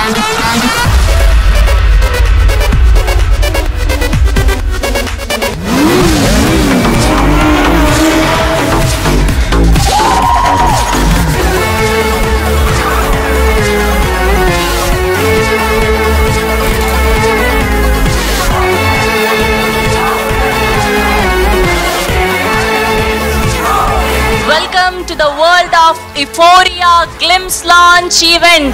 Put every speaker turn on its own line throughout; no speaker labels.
Welcome to the world of Euphoria Glimpse launch event.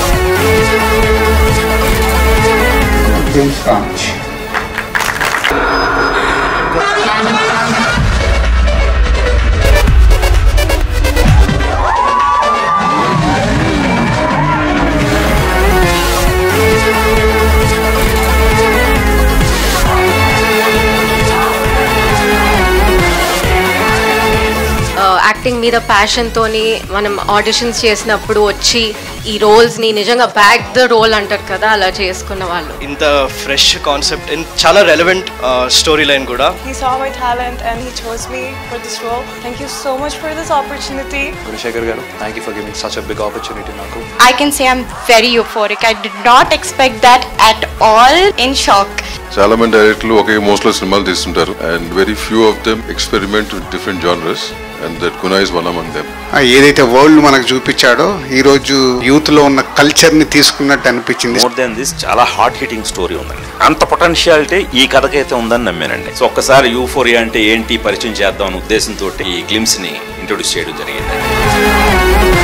James Launch.
Acting మీద passion తోని మనం auditions చేసినప్పుడు వచ్చి ఈ రోల్స్ ని నిజంగా బ్యాక్ ద రోల్ అంటారు కదా అలా చేసుకున్న వాళ్ళు
ఇంత ఫ్రెష్ కాన్సెప్ట్ చాలా రెలవెంట్ స్టోరీ లైన్ కూడా
He saw my talent and he chose me for this role. Thank you so much for this opportunity.
Gunasekhar garu thank you for giving such a big opportunity నాకు
I can say I'm very euphoric. I did not expect that at all. In shock.
చాలా మంది డైరెక్టర్లు ఒకే మోస్ట్లో సినిమాలు తీస్తుంటారు and very few of them experiment with different genres and that Guna is one among them
ఆ, ఏదైతే వరల్డ్ మనకు చూపించాడో ఈ రోజు యూత్ లో ఉన్న కల్చర్ ని తీసుకున్నట్టు అనిపించింది
మోర్ దెన్ దిస్ చాలా హార్ట్ హిట్టింగ్ స్టోరీ ఉందండి అంత పొటెన్షియాలిటీ ఈ కథకైతే ఉందని నమ్మానండి సో ఒక్కసారి యూఫోరియా అంటే ఏంటి పరిచయం చేద్దాం అనే ఉద్దేశంతో ఈ గ్లిమ్స్ ని ఇంట్రొడ్యూస్ చేయడం జరిగిందండి